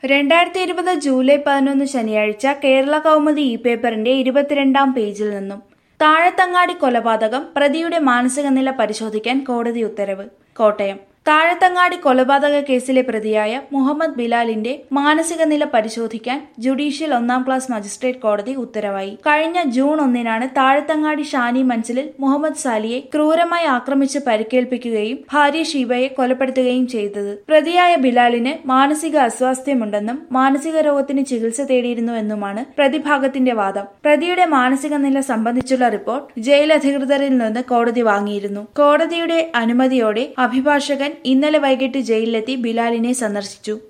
രണ്ടായിരത്തി ഇരുപത് ജൂലൈ പതിനൊന്ന് ശനിയാഴ്ച കേരള കൗമുദി ഇ പേപ്പറിന്റെ ഇരുപത്തിരണ്ടാം പേജിൽ നിന്നും താഴത്തങ്ങാടി കൊലപാതകം പ്രതിയുടെ മാനസിക നില പരിശോധിക്കാൻ കോടതി ഉത്തരവ് കോട്ടയം താഴത്തങ്ങാടി കൊലപാതക കേസിലെ പ്രതിയായ മുഹമ്മദ് ബിലാലിന്റെ മാനസിക നില പരിശോധിക്കാൻ ജുഡീഷ്യൽ ഒന്നാം ക്ലാസ് മജിസ്ട്രേറ്റ് കോടതി ഉത്തരവായി കഴിഞ്ഞ ജൂൺ ഒന്നിനാണ് താഴത്തങ്ങാടി ഷാനി മൻസിലിൽ മുഹമ്മദ് സാലിയെ ക്രൂരമായി ആക്രമിച്ച് പരിക്കേൽപ്പിക്കുകയും ഭാര്യ ഷീബയെ കൊലപ്പെടുത്തുകയും ചെയ്തത് പ്രതിയായ ബിലാലിന് മാനസിക അസ്വാസ്ഥ്യമുണ്ടെന്നും മാനസിക രോഗത്തിന് ചികിത്സ തേടിയിരുന്നുവെന്നുമാണ് പ്രതിഭാഗത്തിന്റെ വാദം പ്രതിയുടെ മാനസിക നില സംബന്ധിച്ചുള്ള റിപ്പോർട്ട് ജയിൽ അധികൃതരിൽ നിന്ന് കോടതി വാങ്ങിയിരുന്നു കോടതിയുടെ അനുമതിയോടെ അഭിഭാഷകൻ ഇന്നലെ വൈകിട്ട് ജയിലിലെത്തി ബിലാലിനെ സന്ദർശിച്ചു